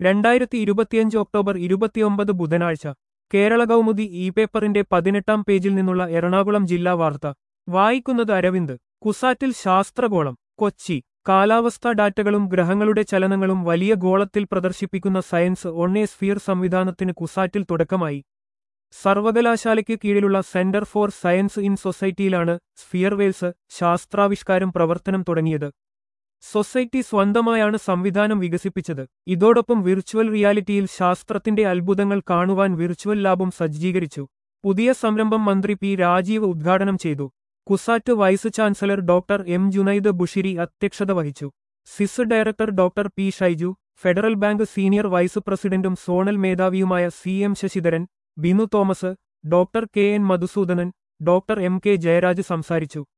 രണ്ടായിരത്തി ഇരുപത്തിയഞ്ച് ഒക്ടോബർ ഇരുപത്തിയൊമ്പത് ബുധനാഴ്ച കേരള കൗമുദി ഇ പേപ്പറിന്റെ പതിനെട്ടാം പേജിൽ നിന്നുള്ള എറണാകുളം ജില്ലാ വാർത്ത വായിക്കുന്നത് അരവിന്ദ് കുസാറ്റിൽ ശാസ്ത്രഗോളം കൊച്ചി കാലാവസ്ഥാ ഡാറ്റകളും ഗ്രഹങ്ങളുടെ ചലനങ്ങളും വലിയ ഗോളത്തിൽ പ്രദർശിപ്പിക്കുന്ന സയൻസ് ഓൺ എ സ്ഫിയർ സംവിധാനത്തിന് കുസാറ്റിൽ തുടക്കമായി സർവകലാശാലയ്ക്ക് കീഴിലുള്ള സെന്റർ ഫോർ സയൻസ് ഇൻ സൊസൈറ്റിയിലാണ് സ്ഫിയർവേൽസ് ശാസ്ത്രാവിഷ്കാരം പ്രവർത്തനം തുടങ്ങിയത് സൊസൈറ്റി സ്വന്തമായാണ് സംവിധാനം വികസിപ്പിച്ചത് ഇതോടൊപ്പം വിർച്വൽ റിയാലിറ്റിയിൽ ശാസ്ത്രത്തിന്റെ അത്ഭുതങ്ങൾ കാണുവാൻ വിർച്വൽ ലാബും സജ്ജീകരിച്ചു പുതിയ സംരംഭം മന്ത്രി പി രാജീവ് ഉദ്ഘാടനം ചെയ്തു CUSAT vice chancellor doctor M Junaid Bushiri അധ്യക്ഷത വഹിച്ചു CSIS director doctor P Shaiju Federal Bank senior vice പ്രസിഡന്റും സോണൽ മേധാവിയുമായ C M Sasidharan Binu Thomas doctor K N Madhusoodanan doctor M K Jayaraj സംസാരിച്ചു